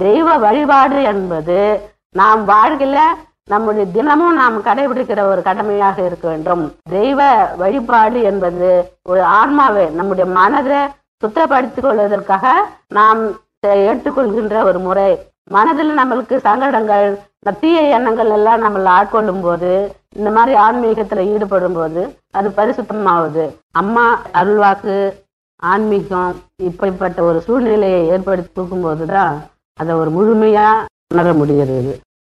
தெய்வ வழிபாடு என்பது நாம் வாழ்க்கையில நம்முடைய தினமும் நாம் கடைபிடிக்கிற ஒரு கடமையாக இருக்க வேண்டும் தெய்வ வழிபாடு என்பது ஒரு ஆன்மாவை நம்முடைய மனதை சுத்தப்படுத்திக் கொள்வதற்காக நாம் ஏற்றுக்கொள்கின்ற ஒரு முறை மனதில் நம்மளுக்கு சங்கடங்கள் இந்த தீய எண்ணங்கள் எல்லாம் நம்மளை ஆட்கொள்ளும் போது இந்த மாதிரி ஆன்மீகத்துல ஈடுபடும் போது அது பரிசுத்தமாகுது அம்மா அருள்வாக்கு ஆன்மீகம் இப்படிப்பட்ட ஒரு சூழ்நிலையை ஏற்படுத்தி கொடுக்கும்போது தான் அதை ஒரு முழுமையா உணர முடிகிறது